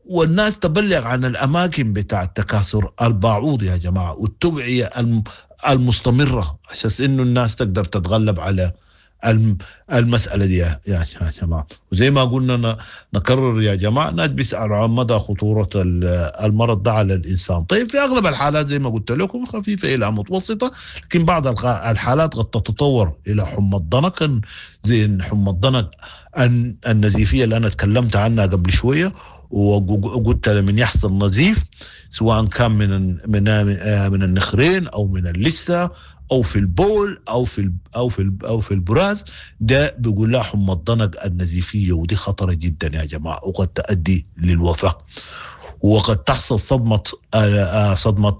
والناس تبلغ عن الاماكن بتاع تكاثر الباعوض يا جماعه والتوعيه المستمره عشان انه الناس تقدر تتغلب على المساله دي يا يا جماعه وزي ما قلنا نكرر يا جماعه الناس بيسالوا عن مدى خطوره المرض ده على الانسان طيب في اغلب الحالات زي ما قلت لكم خفيفه الى متوسطه لكن بعض الحالات قد تتطور الى حمى الضنك زي حمى الضنك النزيفيه اللي انا تكلمت عنها قبل شويه وقلت من يحصل نزيف سواء كان من من من النخرين او من اللثه او في البول او في او في او في البراز ده بيقول لها حمى الضنك النزيفيه ودي خطره جدا يا جماعه وقد تؤدي للوفاه وقد تحصل صدمه صدمه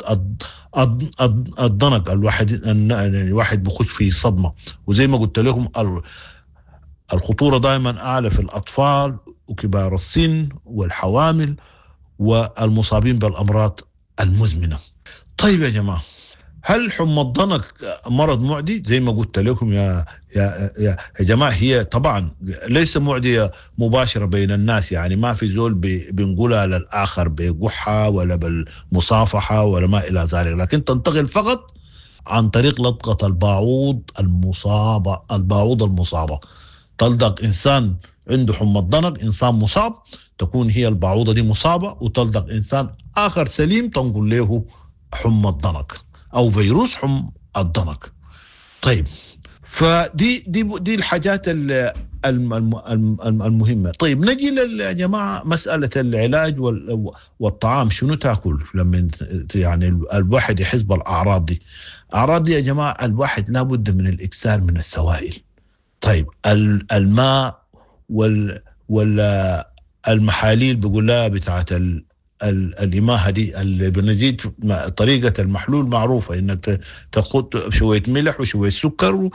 الضنك الواحد الواحد بيخش في صدمه وزي ما قلت لكم الخطوره دائما اعلى في الاطفال وكبار السن والحوامل والمصابين بالامراض المزمنه. طيب يا جماعه هل حمى الضنك مرض معدي زي ما قلت لكم يا يا يا, يا جماعه هي طبعا ليس معديه مباشره بين الناس يعني ما في زول بنقولها للاخر بقحه ولا بالمصافحه ولا ما الى ذلك لكن تنتقل فقط عن طريق لطقه الباعوض المصابه الباعوض المصابه تلدق انسان عنده حمى الضنك انسان مصاب تكون هي البعوضه دي مصابه وتلدق انسان اخر سليم تنقل له حمى الضنك او فيروس حمى الضنك طيب فدي دي دي الحاجات المهمه طيب نجي يا جماعه مساله العلاج والطعام شنو تاكل لما يعني الواحد يحس بالاعراض دي الاعراض دي يا جماعه الواحد لابد من الاكثار من السوائل طيب الماء وال وال المحاليل بيقول لها بتاعت الإماهة دي اللي بنزيد طريقة المحلول معروفة إنك تاخد شوية ملح وشوية سكر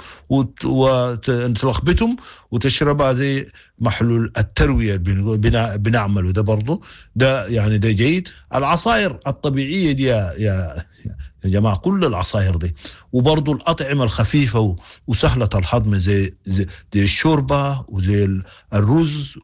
وتلخبطهم وتشربها زي محلول التروية اللي بنعمله ده برضه ده يعني ده جيد العصائر الطبيعية دي يا, يا, يا جماعة كل العصائر دي وبرضه الأطعمة الخفيفة وسهلة الهضم زي, زي, زي الشوربة وزي الرز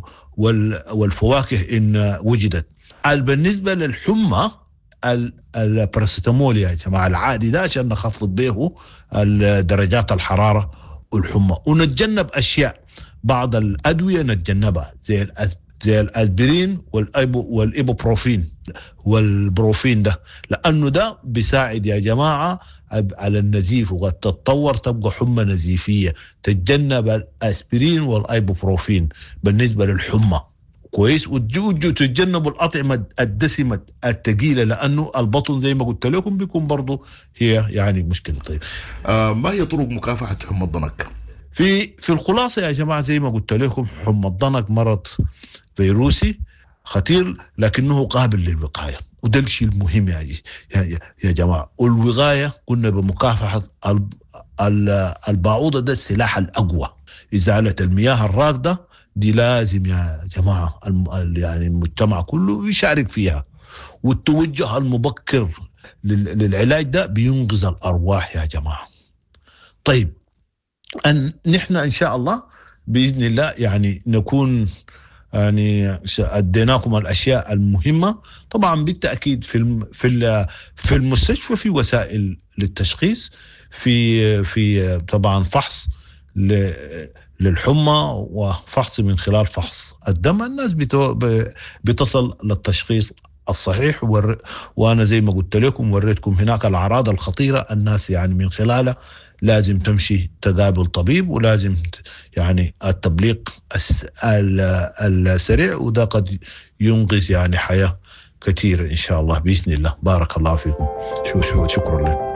والفواكه إن وجدت بالنسبه للحمى الباراسيتامول يا جماعه العادي ده عشان نخفض به درجات الحراره والحمى ونتجنب اشياء بعض الادويه نتجنبها زي الأسب زي الاسبرين والايبو والايبوبروفين والبروفين ده لانه ده بيساعد يا جماعه على النزيف وقد تتطور تبقى حمى نزيفيه تتجنب الاسبرين والايبوبروفين بالنسبه للحمى كويس وتجوا تتجنبوا الاطعمه الدسمه الثقيله لانه البطن زي ما قلت لكم بيكون برضه هي يعني مشكله طيب آه ما هي طرق مكافحه حمى الضنك؟ في في الخلاصه يا جماعه زي ما قلت لكم حمى الضنك مرض فيروسي خطير لكنه قابل للوقايه وده الشيء المهم يا, يا, يا جماعه والوقايه قلنا بمكافحه البعوضه ده السلاح الاقوى ازاله المياه الراكده دي لازم يا جماعه يعني المجتمع كله يشارك فيها والتوجه المبكر للعلاج ده بينقذ الارواح يا جماعه. طيب ان نحن ان شاء الله باذن الله يعني نكون يعني اديناكم الاشياء المهمه طبعا بالتاكيد في في في المستشفى في وسائل للتشخيص في في طبعا فحص للحمى وفحص من خلال فحص الدم الناس بتصل للتشخيص الصحيح ور... وانا زي ما قلت لكم وريتكم هناك الاعراض الخطيره الناس يعني من خلالها لازم تمشي تقابل طبيب ولازم يعني التبليغ السريع وده قد ينقذ يعني حياه كثيره ان شاء الله باذن الله بارك الله فيكم شو شو شكرا لك